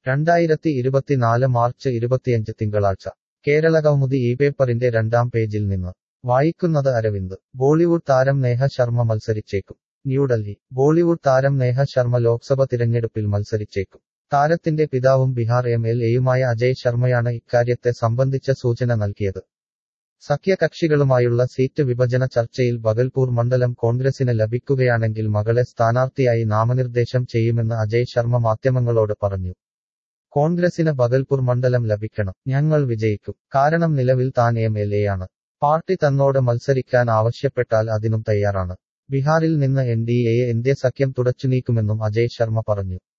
രണ്ടായിരത്തി ഇരുപത്തിനാല് മാർച്ച് ഇരുപത്തിയഞ്ച് തിങ്കളാഴ്ച കേരളകൗമുദി ഈ പേപ്പറിന്റെ രണ്ടാം പേജിൽ നിന്ന് വായിക്കുന്നത് അരവിന്ദ് ബോളിവുഡ് താരം നേഹ ശർമ്മ മത്സരിച്ചേക്കും ന്യൂഡൽഹി ബോളിവുഡ് താരം നേഹ ശർമ്മ ലോക്സഭ തിരഞ്ഞെടുപ്പിൽ മത്സരിച്ചേക്കും താരത്തിന്റെ പിതാവും ബിഹാർ എം എൽ എയുമായ അജയ് ശർമ്മയാണ് ഇക്കാര്യത്തെ സംബന്ധിച്ച സൂചന നൽകിയത് സഖ്യകക്ഷികളുമായുള്ള സീറ്റ് വിഭജന ചർച്ചയിൽ ബഗൽപൂർ മണ്ഡലം കോൺഗ്രസിന് ലഭിക്കുകയാണെങ്കിൽ മകളെ സ്ഥാനാർത്ഥിയായി നാമനിർദ്ദേശം ചെയ്യുമെന്ന് അജയ് ശർമ്മ മാധ്യമങ്ങളോട് പറഞ്ഞു കോൺഗ്രസിന് ബഗൽപൂർ മണ്ഡലം ലഭിക്കണം ഞങ്ങൾ വിജയിക്കും കാരണം നിലവിൽ താൻ എം എൽ എയാണ് പാർട്ടി തന്നോട് മത്സരിക്കാൻ ആവശ്യപ്പെട്ടാൽ അതിനും തയ്യാറാണ് ബീഹാറിൽ നിന്ന് എൻ ഡി എയെ ഇന്ത്യ സഖ്യം തുടച്ചുനീക്കുമെന്നും അജയ് ശർമ്മ പറഞ്ഞു